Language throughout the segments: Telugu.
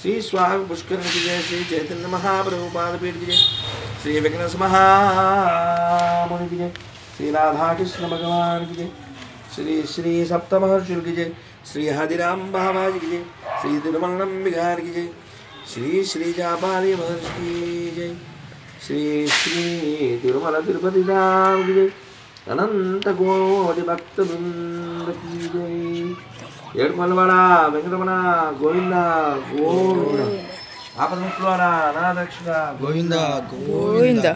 శ్రీ స్వామి పుష్కరునికి జయ శ్రీ చైతన్య మహాప్రభుపాద పీఠకి జయ శ్రీ విఘ్నస మహామునికి జయ శ్రీ రాధాకృష్ణ భగవానికి జయ శ్రీ శ్రీ సప్త మహర్షులకి జయ శ్రీ హరిరామ్ బాబాజీకి జయ శ్రీ తిరుమలంబిగారికి జయ శ్రీ శ్రీ జాపాలి మహర్షికి జయ శ్రీ శ్రీ తిరుమల తిరుపతి రాముకి జయ అనంత కోటి భక్త బృందకి జయ ఏడుకొండవాడ వెంకటరమణ గోవింద గోవింద ఆపదముక్కువాడ అనాథక్షణ గోవింద గోవింద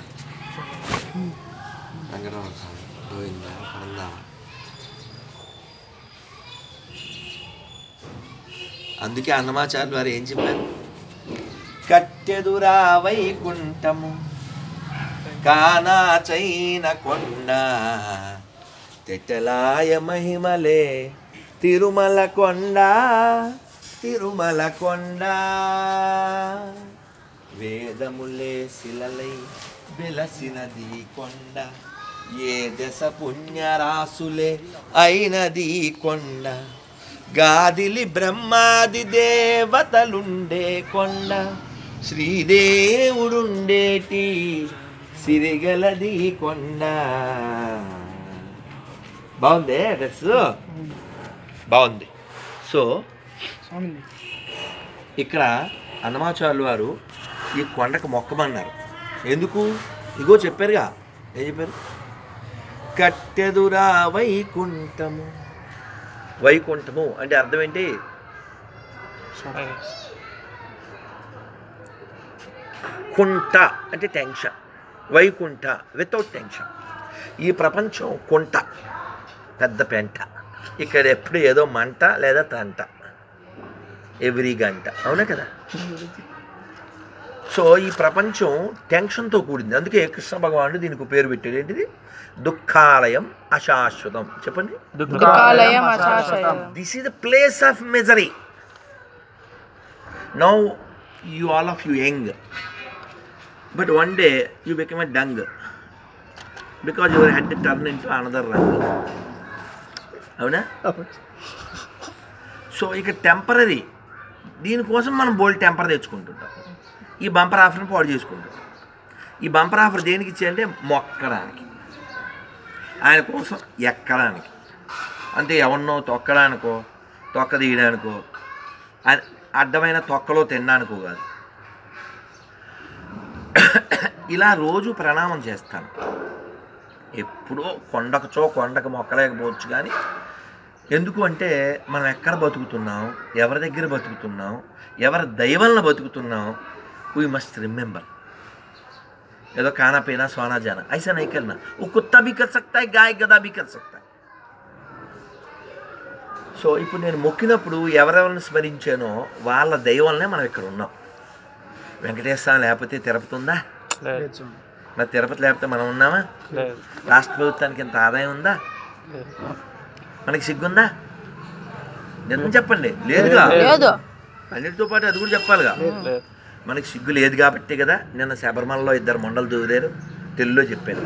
వెంకటరమణ స్వామి గోవింద పరందామ అందుకే అన్నమాచార్యులు వారు ఏం చెప్పారు కట్టెదురా వైకుంఠము కానా చైన కొండ తెట్టలాయ మహిమలే తిరుమల కొండ తిరుమల కొండ వేదములే శిలలై వెలసినది కొండ ఏ దశ పుణ్యరాసులే అయినది కొండ గాదిలి బ్రహ్మాది దేవతలుండే కొండ శ్రీదేవుడుండేటి సిరిగలది కొండ బాగుంది డ్రెస్ బాగుంది సో ఇక్కడ అన్నమాచార్యులు వారు ఈ కొండకు మొక్కమన్నారు ఎందుకు ఇగో చెప్పారుగా ఏం చెప్పారు కట్టెదురా వైకుంఠము వైకుంఠము అంటే అర్థం ఏంటి కుంట అంటే టెన్షన్ వైకుంఠ వితౌట్ టెన్షన్ ఈ ప్రపంచం కుంట పెద్ద పెంట ఇక్కడ ఎప్పుడు ఏదో మంట లేదా తంట ఎవ్రీ గంట అవునా కదా సో ఈ ప్రపంచం టెన్షన్తో కూడింది అందుకే కృష్ణ భగవానుడు దీనికి పేరు పెట్టాడు ఏంటిది దుఃఖాలయం అశాశ్వతం చెప్పండి దుఃఖాలయం అశాశయం this is the place of misery now you all of you young but one day you become a dung because your head turn in to another rung అవునా సో ఇక టెంపరీ దీనికోసం మనం బోల్డ్ టెంపర్ తెచ్చుకుంటుంటాం ఈ బంపర్ ఆఫర్ని పాడు చేసుకుంటాం ఈ బంపర్ ఆఫర్ దేనికి ఇచ్చాయంటే మొక్కడానికి ఆయన కోసం ఎక్కడానికి అంటే ఎవరినో తొక్కడానికో తొక్క తీయడానికో అ- అడ్డమైన తొక్కలో తినడానికో కాదు ఇలా రోజు ప్రణామం చేస్తాను ఎప్పుడో కొండకచో కొండకు మొక్కలేకపోవచ్చు కానీ ఎందుకు అంటే మనం ఎక్కడ బతుకుతున్నాం ఎవరి దగ్గర బతుకుతున్నాం ఎవరి దైవలన బతుకుతున్నాం వీ మస్ట్ రిమెంబర్ ఏదో खाना पीना सोना जाना ऐसा नहीं करना वो कुत्ता भी कर सकता है गाय गधा भी कर सकता है సో ఇప్పుడు నేను మొక్కినప్పుడు ఎవరెవరిని స్మరించానో వాళ్ళ దైవాలనే మనం ఇక్కడ ఉన్నాం వెంకటేశ్వర స్వామి లేకపోతే తిరుపతి ఉందా మరి తిరుపతి లేకపోతే మనం ఉన్నామా రాష్ట్ర ప్రభుత్వానికి ఇంత ఆదాయం ఉందా మనకి సిగ్గుందా నిజం చెప్పండి లేదుగా లేదు అన్నిటితో పాటు అది కూడా చెప్పాలిగా మనకి సిగ్గు లేదు కాబట్టి కదా నిన్న శబరిమలలో ఇద్దరు మొండలు దూరారు తెలుగులో చెప్పాను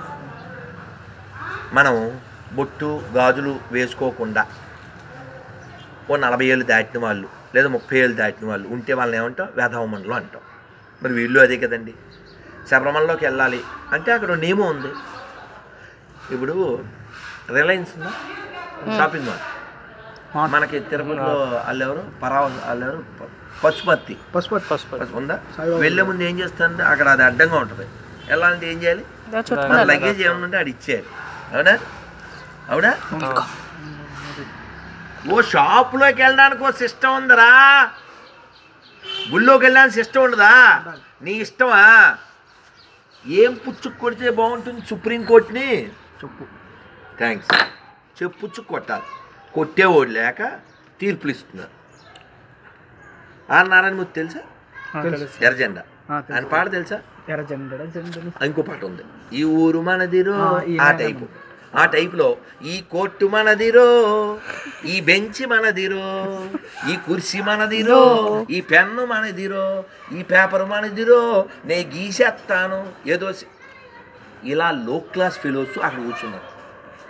మనం బొట్టు గాజులు వేసుకోకుండా ఓ నలభై ఏళ్ళు దాటిన వాళ్ళు లేదా ముప్పై ఏళ్ళు దాటిన వాళ్ళు ఉంటే వాళ్ళని ఏమంటాం వేధవ మండలం అంటాం మరి వీళ్ళు అదే కదండి శబరిమలలోకి వెళ్ళాలి అంటే అక్కడ ఓ నియమం ఉంది ఇప్పుడు రిలయన్స్ ఉందా షాపింగ్ మాల్ మనకి తిరుపతిలో వాళ్ళెవరు పరావ వాళ్ళెవరు ప- పశుపతి పసుపట్ పసుపట్ పశు- ఉందా వెళ్ళే ముందు ఏం చేస్తారంటే అక్కడ అది అడ్డంగా ఉంటుంది వెళ్ళాలంటే ఏం చేయాలి చుట్టూ మన లగేజ్ ఏమైనా ఉంటే అది ఇచ్చేయాలి అవునా అవునా ఓ షాపులోకి వెళ్ళడానికి ఓ సిస్టమ్ ఉందరా గుళ్ళోకి వెళ్ళడానికి సిస్టమ్ ఉండదా నీ ఇష్టమా ఏం పుచ్చుకు కొడితే బాగుంటుంది సుప్రీంకోర్టుని చెప్పు థ్యాంక్స్ చెప్పుచ్చు కొట్టాలి కొట్టేవాడు లేక తీర్పులు ఇస్తున్నారు ఆ నారాయణ మూర్తి తెలుసా తెలుసు ఎర్రజెండా ఆ, తెలుసు. ఆయన పాట తెలుసా ఎర్ర జెండా జెండలు ఇంకో పాట ఉంది ఈ ఊరు మనదిరో ఆ, ఈ ఆ నేల టైపు ఆ టైపులో ఈ కోర్టు మనదిరో ఈ బెంచ్ మనదిరో ఈ కుర్చీ మనదిరో ఈ పెన్ను మనదిరో ఈ పేపర్ మనదిరో నే గీసేస్తాను ఏదో సి- ఇలా లో క్లాస్ ఫెలోస్ అక్కడ కూర్చున్నారు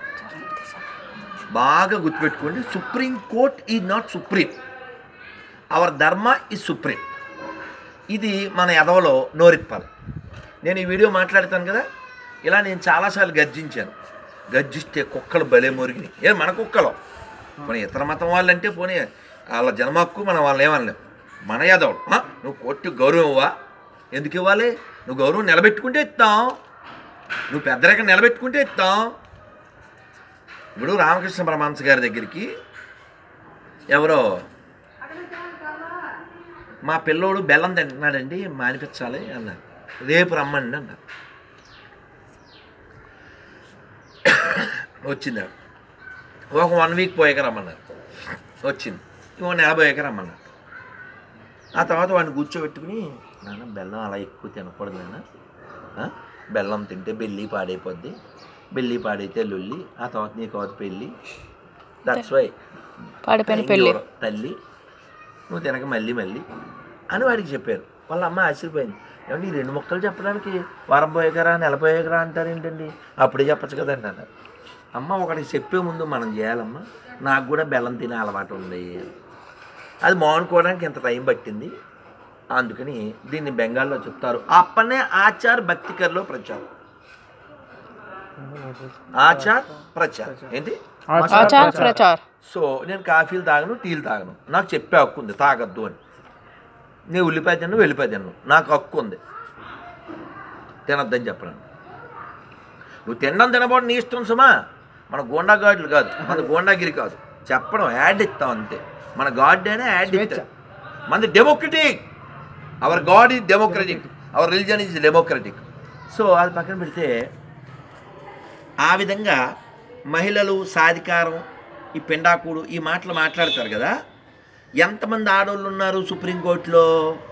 బాగా గుర్తుపెట్టుకోండి supreme court is not supreme our dharma is supreme ఇది మన ఎదవలో నోరిప్పాలి నేను ఈ వీడియో మాట్లాడతాను కదా ఇలా నేను చాలాసార్లు గర్జించాను గర్జిస్తే కుక్కలు భలే మురిగినాయి ఏ మన కుక్కలు మన ఇతర మతం వాళ్ళంటే పోనీ వాళ్ళ జన్మ హక్కు మనం వాళ్ళని ఏమనలేం మన యాదవులు ఆ, నువ్వు కొట్టి గౌరవం ఇవ్వా ఎందుకు ఇవ్వాలి నువ్వు గౌరవం నిలబెట్టుకుంటే ఇస్తాం నువ్వు పెద్దరిక నిలబెట్టుకుంటే ఇస్తాం ఇప్పుడు రామకృష్ణ పరమహంస గారి దగ్గరికి ఎవరో మా పిల్లోడు బెల్లం తింటున్నాడండి మానిపించాలి అన్నారు రేపు రమ్మండి అన్నారు వచ్చింది ఒక వన్ వీక్ పోయాక రమ్మన్నారు వచ్చింది ఇంకో నెల పోయాక రమ్మన్నారు ఆ తర్వాత వాడిని కూర్చోబెట్టుకుని నాన్న బెల్లం అలా ఎక్కువ తినకూడదు నాన్న ఆ? బెల్లం తింటే బెల్లి పాడైపోద్ది బెల్లి పాడైతే లొల్లి ఆ తర్వాత నీ తర్వాత పెళ్ళి దట్స్ వై పాడిపోయిన పెళ్ళి తల్లి నువ్వు తినక మళ్ళీ మళ్ళీ అని వాడికి చెప్పారు వాళ్ళ అమ్మ ఆశ్చర్యపోయింది ఏమండి ఈ రెండు మొక్కలు చెప్పడానికి వారం పోయేకరా నెల పోయేకరా అంటారు ఏంటండి అప్పుడే చెప్పచ్చు కదండి అన్నారు అమ్మ ఒకటి చెప్పే ముందు మనం చేయాలమ్మా నాకు కూడా బెల్లం తినే అలవాటు ఉంది అది మానుకోవడానికి ఇంత టైం పట్టింది అందుకని దీన్ని బెంగాల్లో చెప్తారు అప్పనే ఆచార్ భక్తికర్లో ప్రచారం ఆచార్ ప్రచార్ ఏంటి ఆచార్ ప్రచార్ సో నేను కాఫీలు తాగను టీలు తాగను నాకు చెప్పే హక్కు ఉంది తాగద్దు అని నేను ఉల్లిపాయ తిన్ను వెళ్ళిపాయ తిన్ను నాకు హక్కు ఉంది తినొద్దని చెప్పను నువ్వు తినడం తినబోడు నీ ఇష్టం సుమా మన గోండా గాడ్లు కాదు మన గోండాగిరి కాదు చెప్పడం యాడ్ ఇస్తాం అంతే మన గాడ్ అయినా యాడ్ ఇస్తాం మనది democratic our god is democratic our religion is democratic so అది పక్కన పెడితే ఆ విధంగా మహిళలు సాధికారం ఈ పెండాకుడు ఈ మాటలు మాట్లాడతారు కదా ఎంతమంది ఆడవాళ్ళు ఉన్నారు సుప్రీంకోర్టులో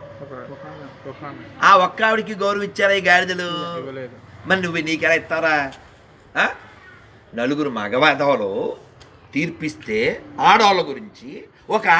ఆ ఒక్క ఆవిడికి గౌరవం ఇచ్చారా ఈ గాడిదలు మరి నువ్వు నీకెలా ఇస్తారా ఆ? నలుగురు మగవాదవలు తీర్పిస్తే ఆడవాళ్ళ గురించి ఒక